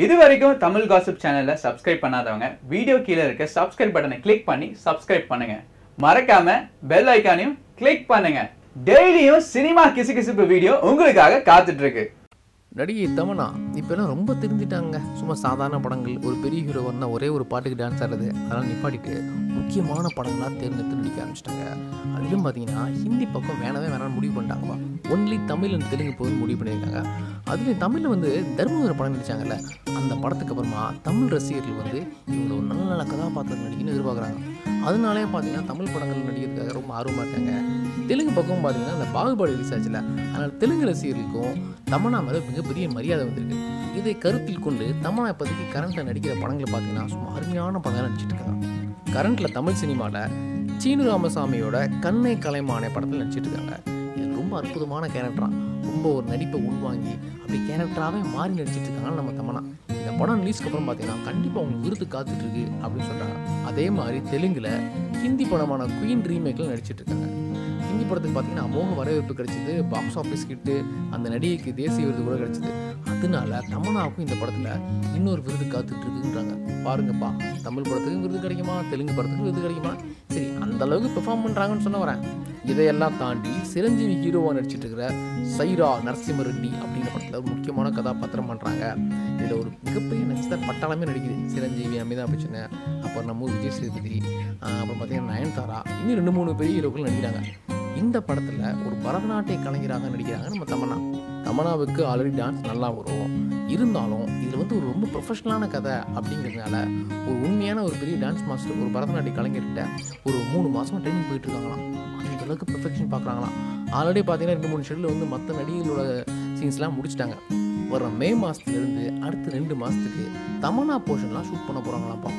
இது வரைக்கும் தமிழ் காசிப் சேனலை சப்ஸ்கிரைப் பண்ணாதவங்க வீடியோ கீழே இருக்க சப்ஸ்கிரைப் பட்டனை கிளிக் பண்ணி சப்ஸ்கிரைப் பண்ணுங்க மறக்காம பெல் ஐக்கானையும் கிளிக் பண்ணுங்க டெய்லியும் சினிமா கிசுகிசுப்பு வீடியோ உங்களுக்காக காத்துட்டு இருக்கு நடிகை தமனா இப்போலாம் ரொம்ப திருந்திட்டாங்க சும்மா சாதாரண படங்கள் ஒரு பெரிய ஹீரோ வந்தால் ஒரே ஒரு பாட்டுக்கு டான்ஸ் ஆடுறது அதெல்லாம் நிப்பாட்டிட்டு முக்கியமான படங்களாக தேர்ந்தெடுத்து நடிக்க ஆரம்பிச்சிட்டாங்க அதிலும் பார்த்தீங்கன்னா ஹிந்தி பக்கம் வேணவே வேணாம்னு முடிவு பண்ணிட்டாங்கப்பா ஒன்லி தமிழ் அண்ட் தெலுங்கு போய் முடிவு பண்ணியிருக்காங்க அதுலேயும் தமிழில் வந்து தர்மபுர படம் நடிச்சாங்கல்ல அந்த படத்துக்கு அப்புறமா தமிழ் ரசிகர்கள் வந்து இவங்க ஒரு நல்ல நல்ல கதாபாத்திரம் நடிக்கணும்னு எதிர்பார்க்குறாங்க அதனாலே பார்த்தீங்கன்னா தமிழ் படங்கள் நடிக்கிறதுக்காக ரொம்ப ஆர்வமாக இருக்காங்க தெலுங்கு பக்கம் பார்த்தீங்கன்னா இந்த பாகுபாடு ரிலீஸ் ஆச்சுல அதனால் தெலுங்கு ரசிகர்களுக்கும் தமனா மேலே மிகப்பெரிய மரியாதை வந்திருக்கு இதை கருத்தில் கொண்டு தமனா இப்போதைக்கு கரண்ட்டில் நடிக்கிற படங்களை பார்த்தீங்கன்னா சும்மா அருமையான படங்கள் நடிச்சிட்டு இருக்காங்க கரண்ட்டில் தமிழ் சினிமாவில் சீனு ராமசாமியோட கண்ணை கலைமானே படத்தில் நடிச்சிட்டு இருக்காங்க இது ரொம்ப அற்புதமான கேரக்டராக ரொம்ப ஒரு நடிப்பை உள்வாங்கி அப்படி கேரக்டராகவே மாறி நடிச்சிட்டு இருக்காங்க நம்ம தமனா இந்த படம் ரிலீஸ்க்கு அப்புறம் பார்த்தீங்கன்னா கண்டிப்பாக அவங்க விருது காத்துட்டு இருக்கு அப்படின்னு சொல்கிறாங்க அதே மாதிரி தெலுங்கில் ஹிந்தி படமான குயின் ரீமேக்கில் நடிச்சிட்டு இருக்காங்க ஹிந்தி படத்துக்கு பார்த்தீங்கன்னா அமோக வரவேற்பு கிடைச்சிது பாக்ஸ் ஆஃபீஸ் கிட்டு அந்த நடிகைக்கு தேசிய விருது கூட கிடைச்சிது அதனால தமனாவுக்கும் இந்த படத்தில் இன்னொரு விருது காத்துட்டு இருக்குன்றாங்க பாருங்கப்பா தமிழ் படத்துக்கு விருது கிடைக்குமா தெலுங்கு படத்துக்கு விருது கிடைக்குமா சரி அந்த அளவுக்கு பெர்ஃபார்ம் பண்ணுறாங்கன்னு சொல்ல வரேன் இதையெல்லாம் தாண்டி சிரஞ்சீவி ஹீரோவாக நடிச்சிட்டு இருக்கிற சைரா நரசிம்ம ரெட்டி அப்படிங்கிற படத்தில் ஒரு முக்கியமான கதாபாத்திரம் பண்ணுறாங்க இதில் ஒரு மிகப்பெரிய நட்சத்திர பட்டாளமே நடிக்குது சிரஞ்சீவி அமிதாப் பச்சன் அப்புறம் நம்ம ஊர் விஜய் சேதுபதி ஆஹ் அப்புறம் பார்த்தீங்கன்னா நயன்தாரா இன்னும் ரெண்டு மூணு பெரிய ஹீரோக்கள் நடிக்கிறாங்க இந்த படத்தில் ஒரு பரதநாட்டிய கலைஞராக நடிக்கிறாங்க நம்ம தமன்னா தமனாவுக்கு ஆல்ரெடி டான்ஸ் நல்லா வரும் இருந்தாலும் இதில் வந்து ஒரு ரொம்ப ப்ரொஃபஷனலான கதை அப்படிங்கிறதுனால ஒரு உண்மையான ஒரு பெரிய டான்ஸ் மாஸ்டர் ஒரு பரதநாட்டிய கலைஞர்கிட்ட ஒரு மூணு மாதமாக ட்ரைனிங் போயிட்டு இருக்காங்களாம் அந்த அளவுக்கு பெர்ஃபெக்ஷன் பார்க்குறாங்களாம் ஆல்ரெடி பார்த்தீங்கன்னா ரெண்டு மூணு ஷெடியூல் வந்து மற்ற நடிகைகளோட சீன்ஸ்லாம் முடிச்சிட்டாங்க வர மே மாதத்துலேருந்து அடுத்த ரெண்டு மாதத்துக்கு தமனா போர்ஷன்லாம் ஷூட் பண்ண போகிறாங்களாம்ப்பா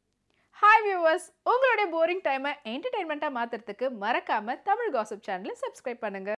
ஹாய் வியூவர்ஸ் உங்களுடைய போரிங் டைமை என்டர்டைன்மெண்ட்டாக மாற்றுறதுக்கு மறக்காம தமிழ் காசிப் சேனலை சப்ஸ்கிரைப் பண்ணுங்க